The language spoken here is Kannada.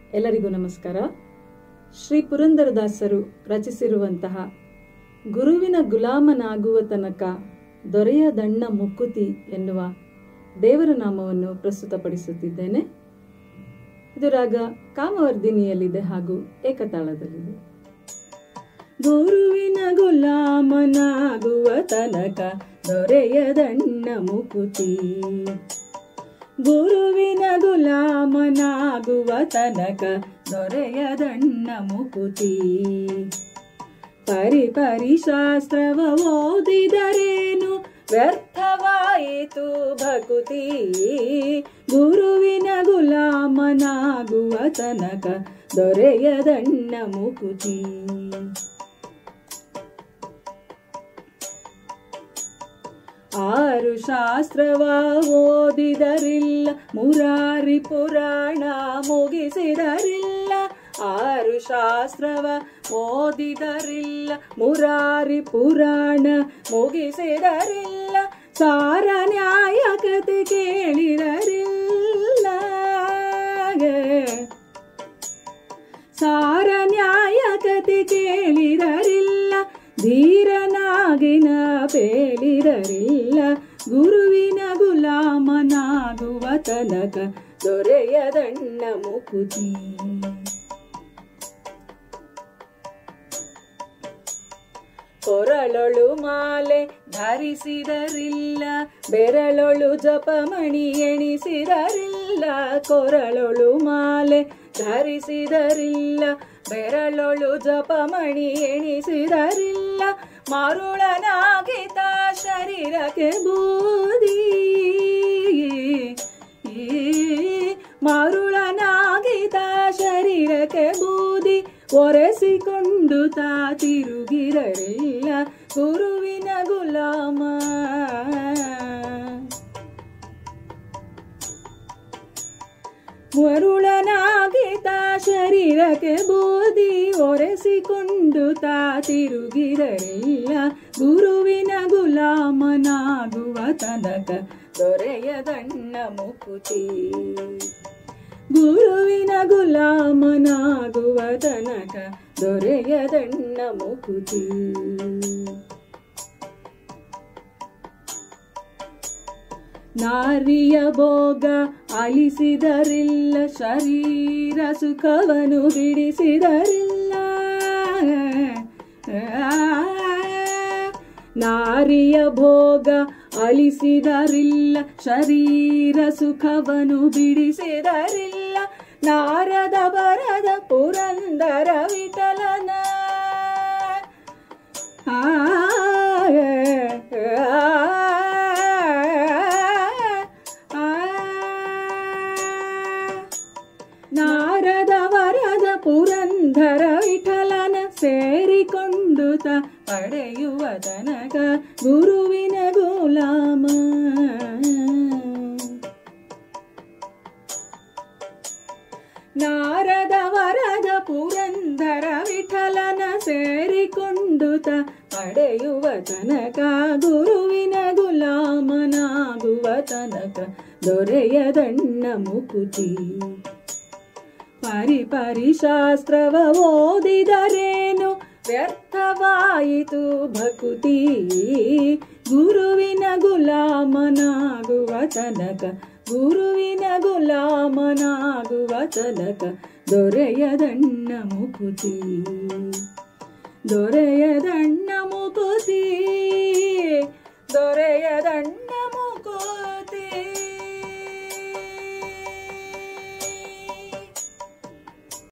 ಎಲ್ಲರಿಗೂ ನಮಸ್ಕಾರ ಶ್ರೀ ಪುರಂದರದಾಸರು ರಚಿಸಿರುವಂತಹ ಗುರುವಿನ ಗುಲಾಮನಾಗುವ ತನಕ ದೊರೆಯದಣ್ಣ ಮುಕ್ಕುತಿ ಎನ್ನುವ ದೇವರ ನಾಮವನ್ನು ಪ್ರಸ್ತುತಪಡಿಸುತ್ತಿದ್ದೇನೆ ಇದು ರಾಗ ಕಾಮವರ್ಧಿನಿಯಲ್ಲಿದೆ ಹಾಗೂ ಏಕತಾಳದಲ್ಲಿದೆ ಗುರುವಿನ ಗುಲಾಮನಾಗುವ ತನಕ ದೊರೆಯದಣ್ಣ ಮುಕುತಿ ಗುರುವಿನ ಗುಲಾಮನಾಗುವ ತನಕ ದೊರೆಯದಣ್ಣ ಮುಕುತಿ ಪರಿ ಪರಿ ಶಾಸ್ತ್ರವ ಓದಿದರೇನು ವ್ಯರ್ಥವಾಯಿತು ಭಕುತಿ ಗುರುವಿನ ಗುಲಾಮನಾಗುವ ತನಕ ದೊರೆಯದಣ್ಣ ಮುಕುತಿ ಆರು ಶಾಸ್ತ್ರವ ಓದಿದರಿಲ್ಲ ಮುರಾರಿ ಪುರಾಣ ಮುಗಿಸಿದರಿಲ್ಲ ಆರು ಶಾಸ್ತ್ರವ ಓದಿದರಿಲ್ಲ ಮುರಾರಿ ಪುರಾಣ ಮುಗಿಸಿದರಿಲ್ಲ ಸಾರ ನ್ಯಾಯ ಕತೆ ಕೇಳಿದರಿಲ್ಲ ಸಾರ ನ್ಯಾಯ ಕತೆ ಕೇಳಿದರಿಲ್ಲ ಧೀರನಾಗಿನ ಪೇಳಿದರಿಲ್ಲ ಗುರುವಿನ ಗುಲಾಮನಾಗುವ ತನಕ ದೊರೆಯದಣ್ಣ ಮುಕುತಿ ಕೊರಳೊಳು ಮಾಲೆ ಧರಿಸಿದರಿಲ್ಲ ಬೆರಳೊಳು ಜಪಮಣಿ ಎಣಿಸಿದರಿಲ್ಲ ಕೊರಳೊಳು ಮಾಲೆ ಧರಿಸಿದರಿಲ್ಲ ಬೆರಳೊಳು ಜಪಮಣಿ ಎಣಿಸಿದರಿಲ್ಲ ಮರುಳನಾಗಿತ ಶರೀರಕ್ಕೆ ಬೂದಿ ಮರುಳನಾಗಿತ ಶರೀರಕ್ಕೆ ಬೂದಿ ಒರೆಸಿಕೊಂಡು ತಾ ತಿರುಗಿರಲಿಲ್ಲ ಗುರುವಿನ ಗುಲಾಮ ಮರುಳನಾಗಿತ ಶರೀರಕ್ಕೆ ಬೋಧಿ ಒರೆಸಿಕೊಂಡು ತಾ ತಿರುಗಿರಲಿಲ್ಲ ಗುರುವಿನ ಗುಲಾಮನಾಗುವ ತನಕ ದೊರೆಯದಣ್ಣ ಮುಕುತಿ ಗುರುವಿನ ಗುಲಾಮನಾಗುವ ತನಕ ದೊರೆಯದಣ್ಣ ಮುಕುತಿ ನಾರಿಯ ಭೋಗ ಅಳಿಸಿದರಿಲ್ಲ ಶರೀರ ಸುಖವನು ಬಿಡಿಸಿದರಿಲ್ಲ ನಾರಿಯ ಭೋಗ ಅಳಿಸಿದರಿಲ್ಲ ಶರೀರ ಸುಖವನು ಬಿಡಿಸಿದರಿಲ್ಲ ನಾರದ ಬರದ ಪುರಂದರ ವಿಠಲನ ಆ ನಾರದ ವರದ ಪುರಂದರ ವಿಠಲನ ಸೇರಿಕೊಂಡು ತ ಪಡೆಯುವ ತನಕ ಗುರುವಿನ ಗುಲಾಮ ನಾರದ ವರದ ಪುರಂದರ ವಿಠಲನ ಸೇರಿಕೊಂಡು ತ ಪಡೆಯುವ ತನಕ ಗುರುವಿನ ಗುಲಾಮನಾಗುವ ತನಕ ದೊರೆಯದಣ್ಣ ಮುಕುತಿ ಪರಿ ಪರಿ ಶಾಸ್ತ್ರವ ಓದಿದರೇನು ವ್ಯರ್ಥವಾಯಿತು ಭಕುತಿ ಗುರುವಿನ ಗುಲಾಮನಾಗುವ ತನಕ ಗುರುವಿನ ಗುಲಾಮನಾಗುವ ತನಕ ದೊರೆಯದಣ್ಣ ಮುಕುತಿ ದೊರೆಯದಣ್ಣ ಮುಕುತಿ